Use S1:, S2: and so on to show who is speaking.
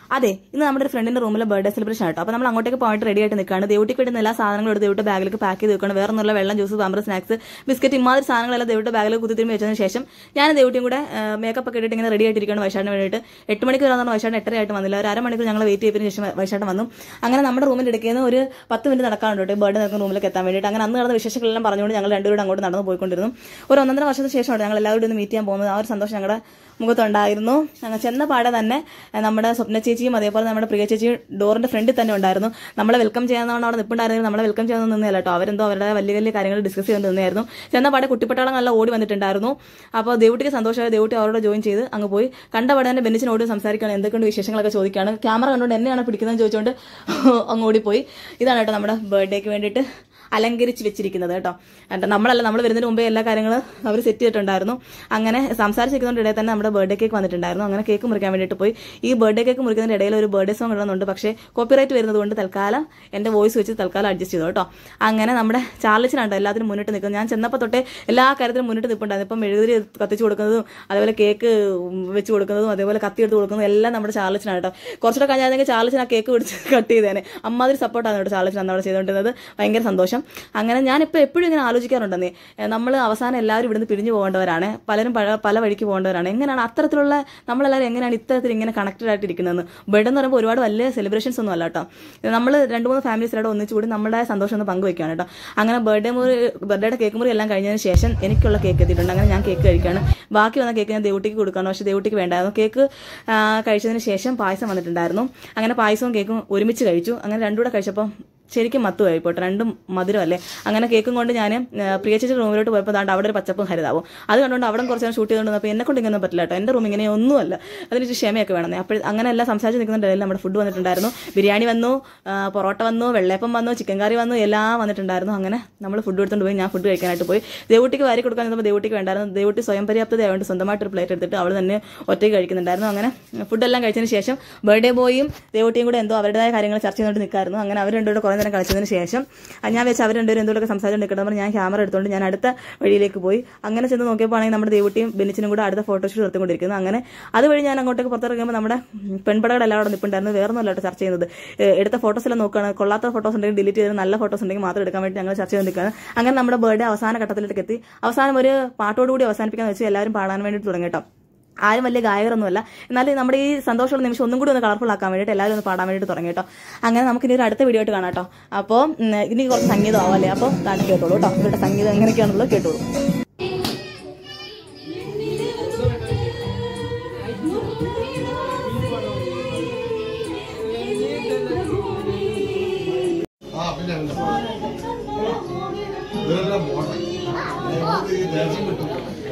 S1: അതെ ഇന്ന് നമ്മുടെ ഒരു ഫ്രണ്ടിന്റെ റൂമിലെ ബർത്ത്ഡേ സെലിബ്രേഷൻ ആട്ടോ അപ്പോൾ നമ്മൾ അങ്ങോട്ടേക്ക് പോയിട്ട് റെഡി ആയിട്ട് നിൽക്കുകയാണ് ദേവട്ടിക്ക് വേണ്ടുന്ന എല്ലാ സാധനങ്ങളും എടുത്ത് ദേവിയുടെ ബാഗിലേക്ക് പാക്ക് ചെയ്ത് വെക്കണം വേറെ ഒന്നുള്ള വെള്ളം ജ്യൂസ് പാമ്പർ സ്നാക്സ് ബിസ്ക്കറ്റ് ഇമാതിരി സാധനങ്ങളെല്ലാം ദേവിയുടെ ബാഗിലേക്ക് കുത്തിത്തിരുമ്പി വെച്ചതിന് ശേഷം ഞാൻ ദേവട്ടിയും കൂടെ മേക്കപ്പ് ഒക്കെ ഇട്ടിട്ട് ഇങ്ങനെ റെഡി ആയിട്ടിരിക്കുകയാണ് വൈശാടിന് വേണ്ടിയിട്ട് എട്ട് മണിക്ക് വരാൻ വൈശാടിന് എട്ടര ആയിട്ട് വന്നില്ല ഒരു അരമണിക്കൂർ ഞങ്ങൾ വെയിറ്റ് ചെയ്തതിന് ശേഷം വൈശാട്ടൻ വന്നു അങ്ങനെ നമ്മുടെ റൂമിൽ എടുക്കുന്ന ഒരു പത്ത് മിനിറ്റ് നടക്കാനുണ്ട് കേട്ടോ ബർത്ത്ഡേ നടക്കുന്ന റൂമിലേക്ക് എത്താൻ വേണ്ടിയിട്ട് അങ്ങനെ അന്ന് നടന്ന വിശേഷങ്ങളെല്ലാം പറഞ്ഞുകൊണ്ട് ഞങ്ങൾ രണ്ടുപേരും അങ്ങോട്ട് നടന്നു പോയിക്കൊണ്ടിരുന്നു ഒരു ഒന്നര വർഷത്തിന് ശേഷമാണ് ഞങ്ങൾ എല്ലാവരും ഒന്ന് മീറ്റ് ചെയ്യാൻ പോകുന്നത് ആ ഒരു സന്തോഷം ഞങ്ങളുടെ മുഖത്തുണ്ടായിരുന്നു ഞങ്ങൾ ചെന്ന പാടെ തന്നെ ഏഹ്, നമ്മുടെ സ്വപ്ന ചേച്ചിയും അതേപോലെ നമ്മുടെ പ്രിയ ചേച്ചിയും ഡോറിന്റെ ഫ്രണ്ടിൽ തന്നെ ഉണ്ടായിരുന്നു നമ്മളെ വെൽക്കം ചെയ്യാനാണ് അവിടെ നിൽപ്പുണ്ടായിരുന്നെങ്കിൽ നമ്മളെ വെൽക്കം ചെയ്യാൻ നിന്നല്ല കേട്ടോ അവരെന്തോ അവരുടെ വലിയ വലിയ കാര്യങ്ങൾ ഡിസ്കസ് ചെയ്ത് നിന്നായിരുന്നു ചെന്ന പാടെ കുട്ടിപ്പട്ടാളം നല്ല ഓടി വന്നിട്ടുണ്ടായിരുന്നു അപ്പോൾ ദേവുട്ടിക്ക് സന്തോഷമായി ദേവുട്ടി അവരോട് ജോയിൻ ചെയ്ത് അങ്ങ് പോയി കണ്ട പാടെ തന്നെ ബെന്നിച്ചിനോട് സംസാരിക്കുകയാണ് എന്തൊക്കെയുണ്ട് വിശേഷങ്ങളൊക്കെ ചോദിക്കുകയാണ് ക്യാമറ കണ്ടുകൊണ്ട് എന്നെയാണ് പിടിക്കുന്നതെന്ന് ചോദിച്ചുകൊണ്ട് അങ്ങ് ഓടിപ്പോയി ഇതാണ് കേട്ടോ നമ്മുടെ ബർത്ത്ഡേക്ക് വേണ്ടിയിട്ട് അലങ്കരിച്ച് വെച്ചിരിക്കുന്നത് കേട്ടോ എന്നിട്ട് നമ്മളല്ല നമ്മൾ വരുന്നതിന് മുമ്പേ എല്ലാ കാര്യങ്ങളും അവർ സെറ്റ് ചെയ്തിട്ടുണ്ടായിരുന്നു അങ്ങനെ സംസാരിച്ചിരിക്കുന്നതിൻ്റെ ഇടയിൽ തന്നെ നമ്മുടെ ബർത്ത്ഡേ കേക്ക് വന്നിട്ടുണ്ടായിരുന്നു അങ്ങനെ കേക്ക് മുറിക്കാൻ വേണ്ടിയിട്ട് പോയി ഈ ബർത്ത്ഡേ കേക്ക് മുറിക്കുന്നതിന്റെ ഇടയിൽ ഒരു ബർത്ത്ഡേ സോങ് ഇടുന്നുണ്ട് പക്ഷേ കോപ്പിറൈറ്റ് വരുന്നത് കൊണ്ട് തൽക്കാലം എന്റെ വോയിസ് വെച്ച് തൽക്കാലം അഡ്ജസ്റ്റ് ചെയ്തു കേട്ടോ അങ്ങനെ നമ്മുടെ ചാർലിച്ചിനാണ് എല്ലാത്തിനും മുന്നിട്ട് നിൽക്കുന്നത് ഞാൻ ചെന്നപ്പോൾ തൊട്ടേ എല്ലാ കാര്യത്തിലും മുന്നിട്ട് നിൽപ്പുണ്ടായിരുന്നു ഇപ്പം മെഴുകുതിരി കത്തിച്ച് കൊടുക്കുന്നതും അതേപോലെ കേക്ക് വെച്ച് കൊടുക്കുന്നതും അതേപോലെ കത്തി എടുത്ത് കൊടുക്കുന്നതും എല്ലാം നമ്മുടെ ചാർലിച്ചിനാണ് കേട്ടോ കുറച്ചുകൂടെ കഴിഞ്ഞാൽ ചാർലിച്ചിന് ആ കേക്ക് പിടിച്ച് കട്ട് ചെയ്തേനെ അമ്മാതിരി സപ്പോർട്ടാണ് കേട്ടോ ചാർലിച്ചിന് അന്നവിടെ ചെയ്തുകൊണ്ടിരുന്നത് ഭയങ്കര സന്തോഷം അങ്ങനെ ഞാനിപ്പോൾ എപ്പോഴും ഇങ്ങനെ ആലോചിക്കാറുണ്ടെന്നേ നമ്മൾ അവസാനം എല്ലാവരും ഇവിടുന്ന് പിരിഞ്ഞു പോകേണ്ടവരാണ് പലരും പല പല വഴിക്ക് പോകേണ്ടവരാണ് എങ്ങനെയാണ് അത്തരത്തിലുള്ള നമ്മളെല്ലാവരും എങ്ങനെയാണ് ഇത്തരത്തിൽ ഇങ്ങനെ കണക്റ്റഡ് ആയിട്ട് ഇരിക്കുന്നതെന്ന് ബെഡ് എന്ന് പറയുമ്പോൾ ഒരുപാട് വലിയ സെലിബ്രേഷൻസ് ഒന്നും അല്ല കേട്ടോ നമ്മൾ രണ്ട് മൂന്ന് ഫാമിലീസിലൂടെ ഒന്നിച്ചുകൂടി നമ്മുടെ സന്തോഷം ഒന്ന് പങ്കുവെക്കുകയാണ് കേട്ടോ അങ്ങനെ ബർത്ത്ഡേ മുറി ബർത്ത്ഡേയുടെ കേക്ക് മുറി എല്ലാം കഴിഞ്ഞതിന് ശേഷം എനിക്കുള്ള കേക്ക് എത്തിയിട്ടുണ്ട് അങ്ങനെ ഞാൻ കേക്ക് കഴിക്കുകയാണ് ബാക്കി വന്ന കേക്ക് ഞാൻ ദേവുട്ടിക്ക് കൊടുക്കണം പക്ഷേ ദേവുട്ടിക്ക് വേണ്ടായിരുന്നു കേക്ക് ആ, കഴിച്ചതിന് ശേഷം പായസം വന്നിട്ടുണ്ടായിരുന്നു അങ്ങനെ പായസവും കേക്കും ഒരുമിച്ച് കഴിച്ചു അങ്ങനെ രണ്ടും കൂടെ കഴിച്ചപ്പോൾ ശരിക്കും മത്തുമായി പോട്ടെ രണ്ടും മധുരമല്ലേ അങ്ങനെ കേക്കും കൊണ്ട് ഞാൻ പ്രിയ ചേച്ചി റൂമിലോട്ട് പോയപ്പോൾ ദാണ്ട് അവിടെ ഒരു പച്ചപ്പും ഹരിതാവും അത് കണ്ടുകൊണ്ട് അവിടെ കുറച്ച് നേരം ഷൂട്ട് ചെയ്തുകൊണ്ട് അപ്പോൾ എന്നെ കൊണ്ട് ഇങ്ങനെ പറ്റില്ല കേട്ടോ എൻ്റെ റൂം ഇങ്ങനെ ഒന്നുമല്ല അതിന് ക്ഷമയൊക്കെ വേണം അപ്പോൾ അങ്ങനെ എല്ലാം സംസാരിച്ച് നിൽക്കുന്നുണ്ടെങ്കിൽ നമ്മുടെ ഫുഡ് വന്നിട്ടുണ്ടായിരുന്നു ബിരിയാണി വന്നു ആ, പൊറോട്ട വന്നു വെള്ളയപ്പം വന്നു ചിക്കൻ കറി വന്നു എല്ലാം വന്നിട്ടുണ്ടായിരുന്നു അങ്ങനെ നമ്മൾ ഫുഡ് എടുത്തുകൊണ്ട് പോയി ഞാൻ ഫുഡ് കഴിക്കാനായിട്ട് പോയി ദേവുട്ടിക്ക് വാരി കൊടുക്കാൻ നിന്നപ്പോൾ ദേവുട്ടിക്ക് വേണ്ടായിരുന്നു ദേവുട്ടി സ്വയം പര്യാപ്തതയായതുകൊണ്ട് സ്വന്തമായിട്ട് ഒരു പ്ലേറ്റ് എടുത്തിട്ട് അവൾ തന്നെ ഒറ്റയ്ക്ക് കഴിക്കുന്നുണ്ടായിരുന്നു അങ്ങനെ ഫുഡെല്ലാം കഴിച്ചതിന് ശേഷം ബർത്ത്ഡേ ബോയും ദേവുട്ടിയും കൂടെ എന്തോ അവരുടേതായ കാര്യങ്ങൾ ചർച്ച ചെയ്തുകൊണ്ട് നിൽക്കായിരുന്നു അങ്ങനെ അവർ രണ്ടുകൂടെ കുറേ നേരം കളിച്ചതിന് ശേഷം ആ, ഞാൻ വെച്ച് അവർ രണ്ടുപേരും എന്തെങ്കിലുമൊക്കെ സംസാരിച്ച് നിൽക്കണം ഞാൻ ക്യാമറ എടുത്തുകൊണ്ട് ഞാൻ അടുത്ത വഴിയിലേക്ക് പോയി അങ്ങനെ ചെന്ന് നോക്കിയപ്പോൾ ആണെങ്കിൽ നമ്മുടെ ദേവുട്ടിയും ബെന്നിച്ചിനും കൂടെ അടുത്ത ഫോട്ടോഷൂട്ട് നടത്തിക്കൊണ്ടിരിക്കുന്നു അങ്ങനെ അതുവഴി ഞാൻ അങ്ങോട്ടേക്ക് പുറത്തിറങ്ങുമ്പോൾ നമ്മുടെ പെൺപടകൾ എല്ലാം അവിടെ നിൽപ്പുണ്ടായിരുന്നു വേറെ ഒന്നുമല്ല കേട്ടോ ചർച്ച ചെയ്യുന്നത് ഏഹ് എടുത്ത ഫോട്ടോസ് എല്ലാം നോക്കുകയാണ് കൊള്ളാത്ത ഫോട്ടോസ് ഉണ്ടെങ്കിൽ ഡിലീറ്റ് ചെയ്ത് നല്ല ഫോട്ടോസ് ഉണ്ടെങ്കിൽ മാത്രം എടുക്കാൻ വേണ്ടി ഞങ്ങൾ ചർച്ച ചെയ്ത് നിൽക്കുകയാണ് അങ്ങനെ നമ്മുടെ ബർത്ത്ഡേ അവസാന ഘട്ടത്തിലേക്ക് എത്തി അവസാനം ഒരു പാട്ടോടുകൂടി അവസാനിപ്പിക്കാൻ വെച്ച് എല്ലാവരും പാടാൻ വേണ്ടിയിട്ട് തുടങ്ങി കേട്ടോ ആരും വലിയ ഗായകരൊന്നുമല്ല എന്നാലും നമ്മുടെ ഈ സന്തോഷമുള്ള നിമിഷം ഒന്നും കൂടി ഒന്ന് കളർഫുൾ ആക്കാൻ വേണ്ടിയിട്ട് എല്ലാവരും ഒന്ന് പാടാൻ വേണ്ടിയിട്ട് തുടങ്ങി കേട്ടോ അങ്ങനെ നമുക്ക് ഇനി ഒരു അടുത്ത വീഡിയോ ആയിട്ട് കാണാം കേട്ടോ അപ്പോൾ ഉം, ഇനി കുറച്ച് സംഗീതം ആവാല്ലേ അപ്പോൾ കാണി കേട്ടോളൂ കേട്ടോ ഇവരുടെ സംഗീതം എങ്ങനെയൊക്കെയാണുള്ളത് കേട്ടോളൂ
S2: ആ പിന്നെ പിന്നെ. ഇതെല്ലാം പോട്ടെ നമുക്ക് ഈ ദേശം കിട്ടും